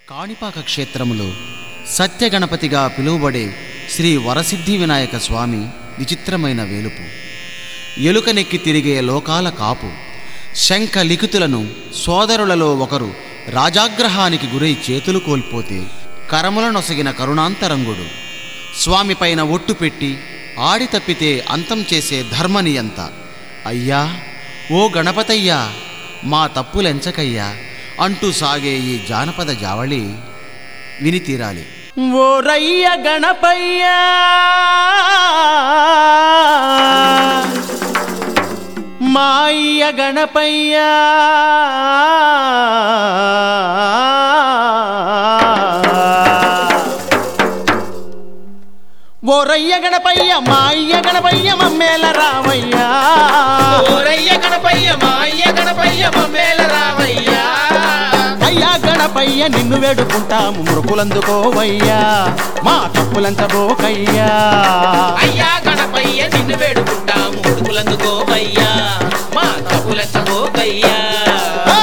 కాణిపాక క్షేత్రములో సత్యగణపతిగా పిలువబడే శ్రీ వరసిద్ధి వినాయక స్వామి విచిత్రమైన వేలుపు ఎలుకనెక్కి తిరిగే లోకాల కాపు శంఖ లిఖితులను సోదరులలో ఒకరు రాజాగ్రహానికి గురై చేతులు కోల్పోతే కరముల నొసగిన కరుణాంతరంగుడు స్వామిపైన ఒట్టు పెట్టి ఆడి తప్పితే అంతం చేసే ధర్మనియంత అయ్యా ఓ గణపతయ్యా మా తప్పులెంచకయ్యా అంటూ సాగే ఈ జానపద జావళి విని తీరాలి ఓరయ్య గణపయ్య మాయ్య గణపయ్య ఓరయ్య గణపయ్య మాయ్య గణపయ్య మమ్మేల రావయ్యా ఓరయ్య గణపయ్య మా అయ్య గణపయ్య మమ్మేల రావయ్యా అయ్యా గణపయ్య నిన్ను వేడుకుంటాము మృకులందుకోవయ్యా మా తప్పులంచబోకయ్యా అయ్యా గణపయ్య నిన్ను వేడుకుంటాము ముడుకులందుకోవయ్యా మా తప్పులెచ్చబోకయ్యా ఆ!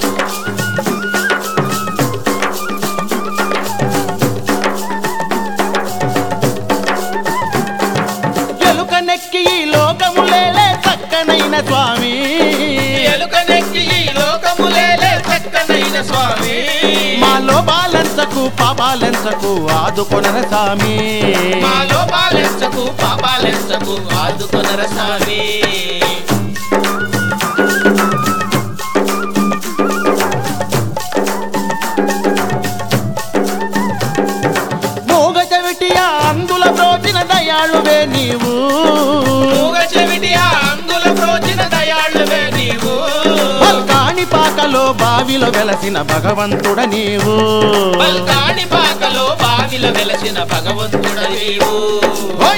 ఎలుక నెక్కి ఈ లోకములేలే చక్కనైన స్వామి ఎలుక నెక్కి ఈ లోకములేలే చక్కనైన స్వామి మా లోపాలెంచకు పాపాలెంచకు ఆదుకొనర స్వామి మా లోపాలెంచకు పాపాలెంచకు ఆదుకొనర స్వామి మూగ చెవిటియా అందుల బ్రోచిన దయాళువే నీవు మూగ చెవిటి ఆ అంగుల ప్రోచిన దయాళ్ళువే నీవు పల్కాని పాకలో బావిలో వెలసిన భగవంతుడ నీవు పల్కాని పాకలో బావిల వెలసిన భగవంతుడ నీవు ఓయ్!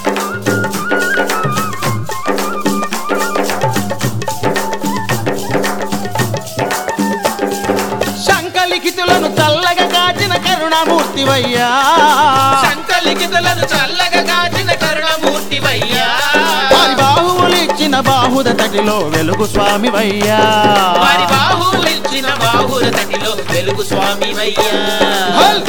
శంఖలిఖితులను చల్లగా కాచిన కరుణామూర్తివయ్యా శంకలిఖితులను చల్లగా కాచిన కరుణమూర్తివయ్యా వారి బాహువులు ఇచ్చిన బాహుద తటిలో వెలుగు స్వామివయ్యా వారి బాహువులు ఇచ్చిన బాహుల తటిలో వెలుగు స్వామివయ్యా హల్!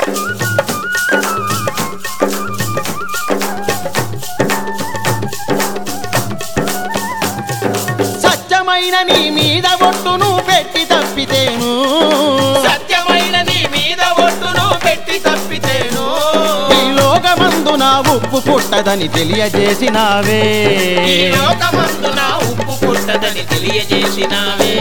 సత్యమైన నీ మీద ఒట్టును పెట్టి తప్పితేను సత్యమైన నీ మీద ఒట్టును పెట్టి తప్పితేను ఈ లోకమందున ఉప్పు పుట్టదని తెలియజేసినావే ఈ లోకమందున ఉప్పు పుట్టదని తెలియజేసినావే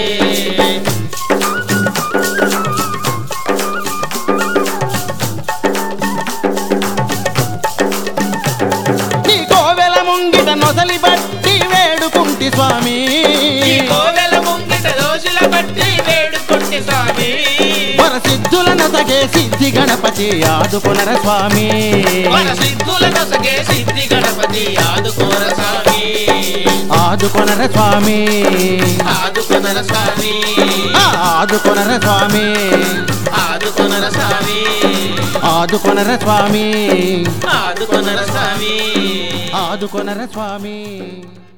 నీ కోవెల ముంగిట నొసలి బట్టి వేడుకుంటి స్వామి ఈ కోవెల ముంగిట రోజుల బట్టి వేడుకుంటే స్వామి మన సిద్ధుల నసగే సిద్ధి గణపతి ఆదుకొనర స్వామి మన సిద్ధుల నసగే సిద్ధి గణపతి ఆదుకోర స్వామి ఆదుకొనర స్వామి ఆదుకొనర స్వామి ఆ, ఆదుకొనర స్వామి ఆదుకొనర స్వామి ఆదుకొనర స్వామి ఆదుకొనర స్వామి ఆదుకొనర స్వామి